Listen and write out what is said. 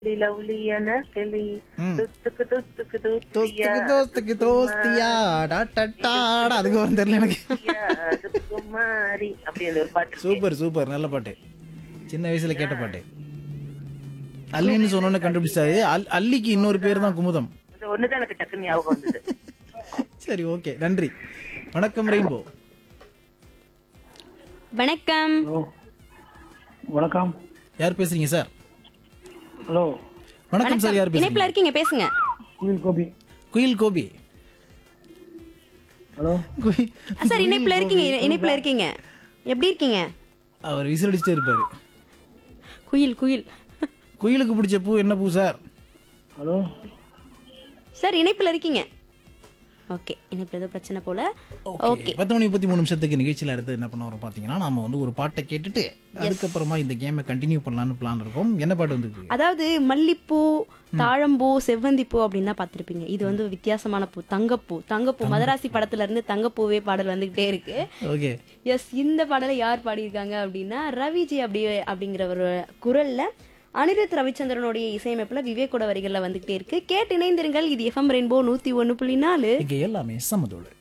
லவ்லியான கிளி ம். துத்துக்கு துத்துக்கு தோஸ்துக்கு துத்தியா தோஸ்துக்கு தோஸ்தியா டா டா டாடா அதுக்கு வரும் தெரியல எனக்கு துத்தியா, துக்குமாரி அப்படி அந்த ஒரு பாட்டு இருக்கு. சூப்பர் சூப்பர் நல்ல பாட்டு சின்ன வயசுல கேட்ட பாட்டு அல்லின்னு சொன்னோன்னு கண்டுபிடிச்சாரு அல் அல்லிக்கு இன்னொரு பேர் தான் குமுதம் இந்த ஒண்ணுதான் எனக்கு டக்குன்னு ஞாபகம் வந்தது சரி ஓகே நன்றி வணக்கம் ரெயின்போ வணக்கம் ஹலோ வணக்கம் யார் பேசுறீங்க சார் ஹலோ வணக்கம் சார் யார் இணைப்புல பேசுறீங்க இருக்கீங்க பேசுங்க குயில் கோபி குயில் கோபி ஹலோ குயி- சார் இணைப்புல இருக்கீங்க இணைப்புல இருக்கீங்க எப்படி இருக்கீங்க அவர் விசிலடிச்சிட்டே இருப்பாரு குயில் குயில் குயிலுக்கு பிடிச்ச பூ என்ன பூ சார் ஹலோ சார் இணைப்புல இருக்கீங்க ஓகே இணைப்புல ஏதோ பிரச்சனை போல ஓகே பத்து மணி முப்பத்தி மூணு நிமிஷத்துக்கு நிகழ்ச்சியில் அடுத்து என்ன பண்ண வரோம் பார்த்தீங்கன்னா நாம வந்து ஒரு பாட்டை கேட்டுட்டு அதுக்கப்புறமா இந்த கேமை கண்டினியூ பண்ணலாம்னு பிளான் இருக்கும் என்ன பாட்டு வந்து அதாவது மல்லிப்பூ தாழம்பூ செவ்வந்திப்பூ அப்படின்னு தான் பார்த்துருப்பீங்க இது வந்து வித்தியாசமான பூ தங்கப்பூ தங்கப்பூ மதராசி படத்துல இருந்து தங்கப்பூவே பாடல் வந்துகிட்டே இருக்கு ஓகே எஸ் இந்த பாடலை யார் பாடியிருக்காங்க அப்படின்னா ரவிஜி அப்படி அப்படிங்கிற ஒரு குரல்ல அனிருத் ரவிச்சந்திரனுடைய இசையமைப்புல விவேக்கோட வரிகள்ல வந்துகிட்டே இருக்கு கேட்டு இணைந்திருங்கள் இது எஃப்எம் ரெயின்போ நூத்தி ஒன்னு புள்ளி நாலு இங்க எல்லாமே சமதோடு